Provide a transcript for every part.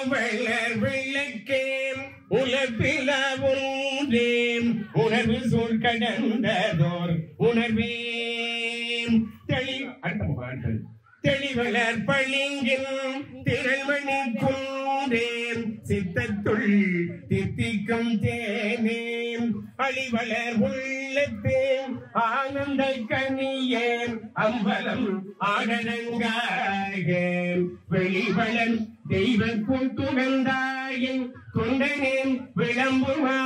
வளர் விளக்கேன் உலப்பில ஒன்றேன் உணர்வு சொல் கடந்ததோர் உணர்வேன் தெளி அடுத்த பாட்டு தெளிவளர் பளிங்கின் திரள்மணி குன்றேன் சித்தத்துள் தித்திக்கும் தேனேன் அழிவளர் உள்ளத்தேன் ஆனந்த கனியேன் அம்பலம் ஆடனங்காக வெளிவளன் தெய்வ கூட்டுணர்ந்தாயின் கொண்டனேன் விளம்புமா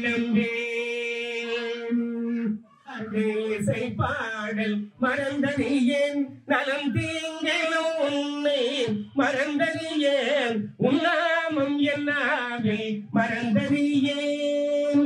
விளம்பேன் இசை பாடல் மறந்தறியேன் நலம் தீங்களும் உன்னை மறந்தறியேன் உன்னாமம் என்னாவே மறந்தறியேன்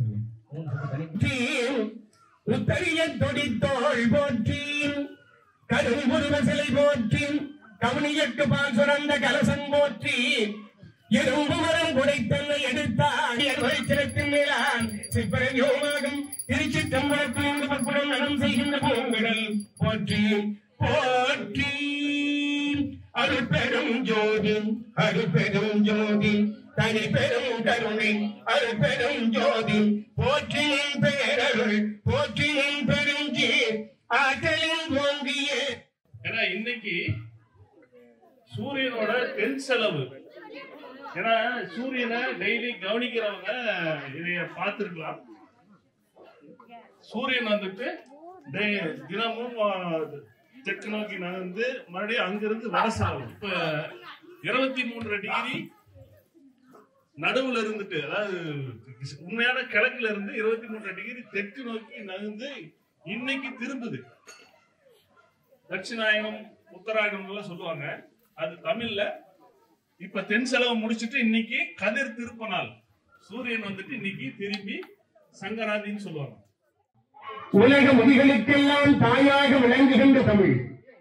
உத்தரிய தொடித்தோள் போற்றி கரும்புருவ சிலை போற்றி கவனியட்டு பால் சுரந்த கலசம் போற்றி எறும்பு மரம் குடைத்தன்னை எடுத்தார் சிறப்பின் மேலான் சிப்பரயோமாகும் திருச்சி தம்பரத்தில் பற்புடன் நலம் செய்கின்ற பூங்கடல் போற்றி போற்றி அருட்பெரும் ஜோதி அருட்பெரும் ஜோதி தனி பெரும் கருணை அருட்பெரும் ஜோதி போற்றியின் பேரருள் போற்றியின் பெருஞ்சி ஆற்றலின் ஓங்கிய ஏன்னா இன்னைக்கு சூரியனோட தென் செலவு ஏன்னா சூரியனை டெய்லி கவனிக்கிறவங்க இதைய பார்த்திருக்கலாம் சூரியன் வந்துட்டு டெய்- தினமும் ஆ, தெற்கு நோக்கி நகர்ந்து மறுபடியும் அங்கிருந்து வட செலவு இப்ப இருபத்தி மூன்று டிகிரி நடுவுல இருந்துட்டு அதாவது உண்மையான கிழக்குல இருந்து இருபத்தி மூன்று டிகிரி தெற்கு நோக்கி நகர்ந்து இன்னைக்கு திரும்புது தட்சிணாயனம் உத்தராயணம் எல்லாம் சொல்லுவாங்க அது தமிழ்ல இப்ப தென் செலவு முடிச்சிட்டு இன்னைக்கு கதிர் திருப்ப நாள் சூரியன் வந்துட்டு இன்னைக்கு திரும்பி சங்கராந்தின்னு சொல்லுவாங்க உலக மொழிகளுக்கெல்லாம் தாயாக விளங்குகின்ற தமிழ்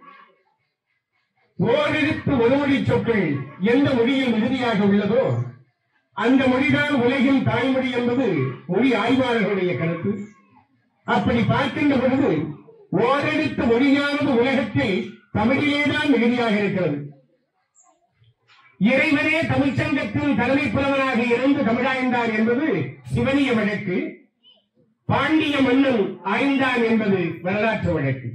ஓரெழுத்து ஒரு மொழி சொற்கள் எந்த மொழியில் மிகுதியாக உள்ளதோ அந்த மொழிதான் உலகின் தாய்மொழி என்பது மொழி ஆய்வாளர்களுடைய கருத்து அப்படி பார்க்கின்ற பொழுது ஓரெழுத்து மொழியானது உலகத்தில் தமிழிலேதான் மிகுதியாக இருக்கிறது இறைவனே தமிழ்ச்சங்கத்தின் தலைமை புலவனாக இருந்து தமிழாய்ந்தார் என்பது சிவனிய வழக்கு பாண்டிய மன்னன் ஆய்ந்தான் என்பது வரலாற்று வழக்கு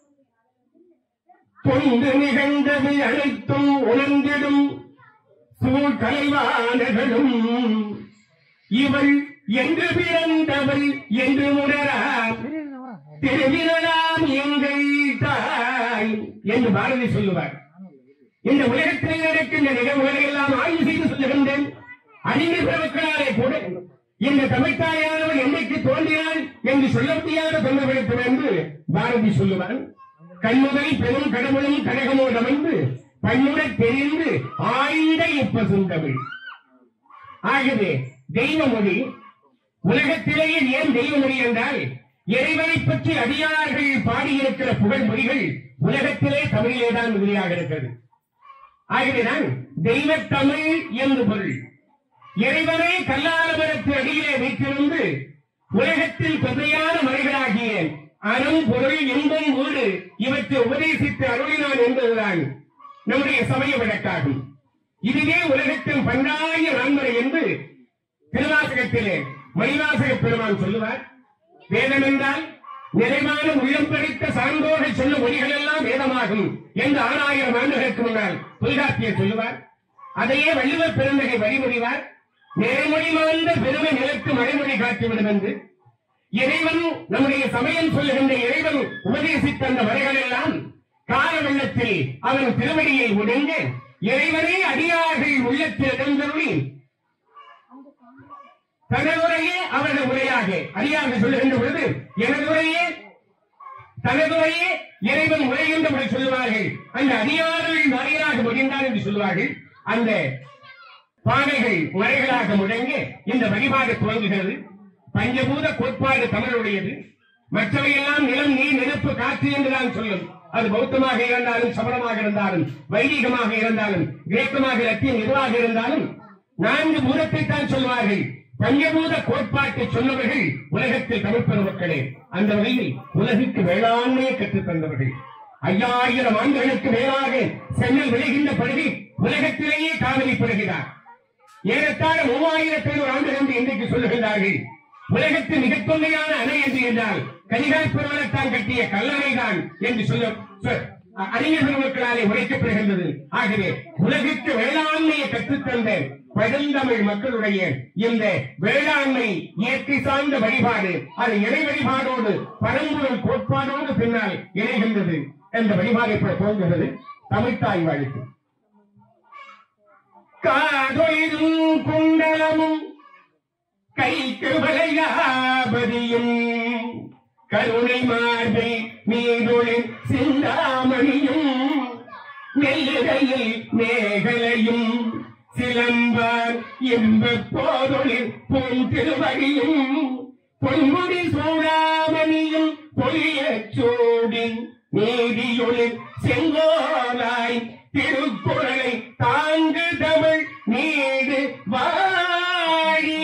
தொண்டு நிகழ்ந்தது அனைத்தும் உணர்ந்திடும் சூழ் கலைவாணர்களும் இவள் என்று பிறந்தவள் என்று உணரார் திருவிழலாம் எங்கள் தாய் என்று பாரதி சொல்லுவார் இந்த உலகத்தில் நடக்கின்ற நிகழ்வுகளை எல்லாம் ஆய்வு செய்து சொல்லுகின்றேன் அறிஞர் பெருமக்களாலே கூட இந்த தமிழ்த்தாயானவர் என்னைக்கு தோன்றினாள் என்று சொல்ல முடியாத தொண்டர்களுக்கு என்று பாரதி சொல்லுவார் கண்முதல் பெரும் கடவுளும் கழகமோ அமைந்து பன்முறை தெரிந்து ஆய்ந்த இப்பசுந்தமிழ் ஆகவே தெய்வ மொழி உலகத்திலேயே ஏன் தெய்வ மொழி என்றால் இறைவனை பற்றி அடியார்கள் பாடியிருக்கிற புகழ் மொழிகள் உலகத்திலே தமிழிலேதான் மிகுதியாக இருக்கிறது ஆகவேதான் தெய்வ தமிழ் என்று பொருள் இறைவனை கல்லாலமரத்து அடியிலே வைத்திருந்து உலகத்தில் தொகையான மறைகளாகிய அறம் பொருள் இன்பம் வீடு இவற்றை உபதேசித்து அருளினான் என்பதுதான் நம்முடைய சமய வழக்காகும் இதுவே உலகத்தின் பண்டாய நான்முறை என்று திருவாசகத்திலே மணிவாசக பெருமான் சொல்லுவார் வேதம் என்றால் நிறைவான உள்ளம் படைத்த சான்றோர்கள் சொல்லும் மொழிகள் எல்லாம் வேதமாகும் என்று ஆறாயிரம் ஆண்டுகளுக்கு முன்னால் தொல்காப்பியர் சொல்லுவார் அதையே வள்ளுவர் பெருந்தகை வழிமொழிவார் நிறைமொழி வாழ்ந்த பெருமை நிலத்து மறைமொழி காட்டிவிடும் என்று இறைவன் நம்முடைய சமயம் சொல்லுகின்ற இறைவன் உபதேசித்த அந்த வரைகள் எல்லாம் கால வெள்ளத்தில் அவன் திருவடியை உடைந்து இறைவனே அடியார்கள் உள்ளத்தில் இடந்தருளி தனதுரையே அவரது உரையாக அடியார்கள் சொல்லுகின்ற பொழுது எனது உரையே தனதுரையே இறைவன் உரைகின்ற முறை சொல்லுவார்கள் அந்த அடியார்கள் மறையாக முடிந்தார் என்று சொல்லுவார்கள் அந்த பானைகள் மறைகளாக முழங்கி இந்த வழிபாடு துவங்குகிறது பஞ்சபூத கோட்பாடு தமிழுடையது மற்றவையெல்லாம் நிலம் நீர் நெருப்பு காற்று என்றுதான் சொல்லும் அது பௌத்தமாக இருந்தாலும் சமணமாக இருந்தாலும் வைதிகமாக இருந்தாலும் கிரேக்கமாக லத்தியம் எதுவாக இருந்தாலும் நான்கு பூதத்தை தான் சொல்வார்கள் பஞ்சபூத கோட்பாட்டை சொன்னவர்கள் உலகத்தில் தமிழ் பெருமக்களே அந்த வகையில் உலகுக்கு வேளாண்மையை கற்றுத் தந்தவர்கள் ஐயாயிரம் ஆண்டுகளுக்கு மேலாக சென்னை விளைகின்ற படுகை உலகத்திலேயே காவிரி பெறுகிறார் ஏறத்தாழ மூவாயிரத்தி ஐநூறு ஆண்டுகள் என்று இன்றைக்கு சொல்லுகின்றார்கள் உலகத்தின் மிகத் தொன்மையான அணை என்று என்றால் கரிகால் பெருமளத்தான் கட்டிய கல்லணை தான் என்று சொல்ல சொ- அ- அறிஞர்கள் மக்களாலே உரைக்கப்படுகின்றது ஆகவே உலகிற்கு வேளாண்மையை கற்றுத்தந்த பழந்தமிழ் மக்களுடைய இந்த வேளாண்மை இயற்கை சார்ந்த வழிபாடு அது இறை வழிபாடோடு பரம்பொருள் கோட்பாடோடு பின்னால் இணைகின்றது என்ற வழிபாடு இப்ப தோன்றுகிறது தமிழ்த்தாய் வாழ்க்கை காதொழிலும் குண்டலமும் கைக்கு வளையாபதியும் கருணை மார்பை மீதொழில் சிந்தாமணியும் நெல்லுகையில் மேகலையும் சிலம்பார் இன்ப போதொழில் பூந்திருவடியும் பொன்முடி சூடாமணியும் பொய்யச் சூடி நீதியொழில் செங்கோலாய் திருக்குறளை தாங்கு தமிழ் நீடு வாழி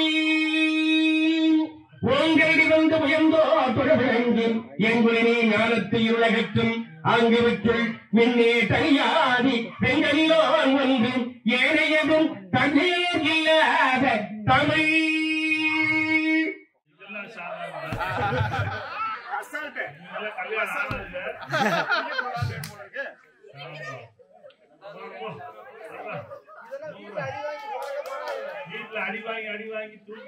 ஓங்கடி வந்து உயர்ந்தோ தொடர்ந்து எங்குளினே ஞானத்து இருளகற்றும் ஆங்கிலத்துள் மின்னே தனியாதி வெங்கல்லோன் வந்து ஏனையதும் தண்ணீர் இல்லாத தமிழ் இதெல்லாம் சாதாரண இதெல்லாம் கல்யாணம் ஆனதில்ல. ஆமா. போ, போ. வீட்டுல அடி வாங்கி அடி வாங்கி தூக்கி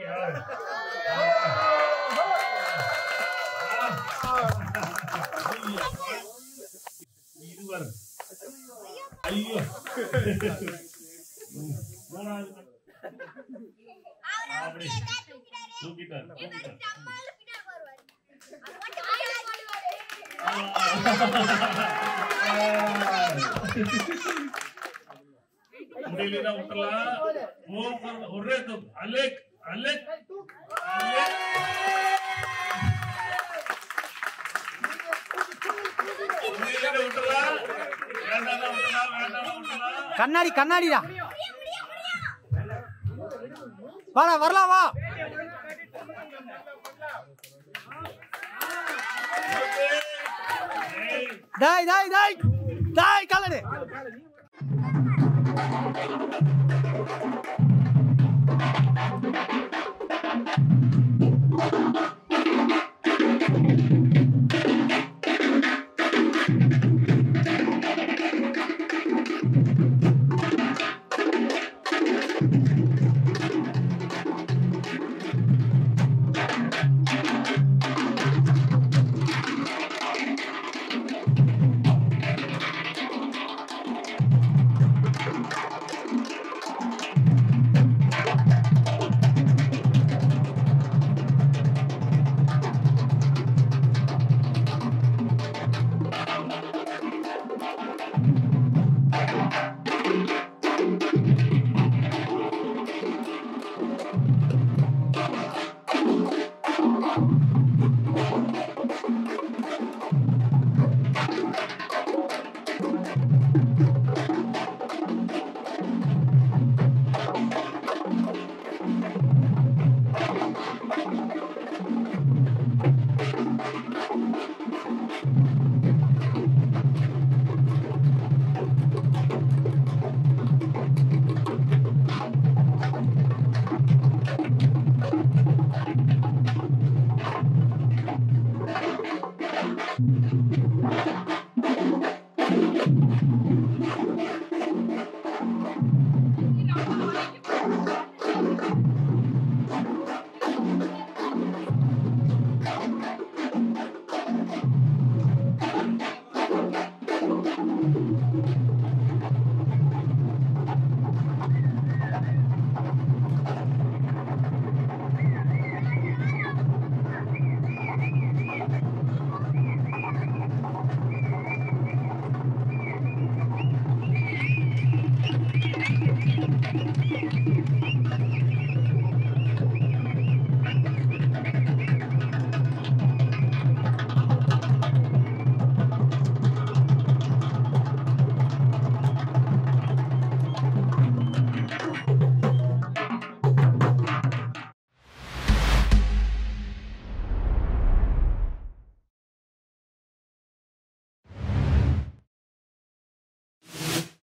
இருவர் ஐயோ மூணாவது அப்படி தூக்கிட்டார் தூக்கிட்டார் முடியலன்னா விட்டுலாம் ஒவ்வொரு- ஒரே தப்பு. அலெக் அலெக் அலெக் முடியலன்னா விட்டுலாம் வேண்டாம்னா விட்டுலாம் வேண்டாம்னா விட்டுலாம் கண்ணாடி கண்ணாடிடா வாடா வரலாம் வா ஏய் டாய் டாய் டாய் டாய் கலடு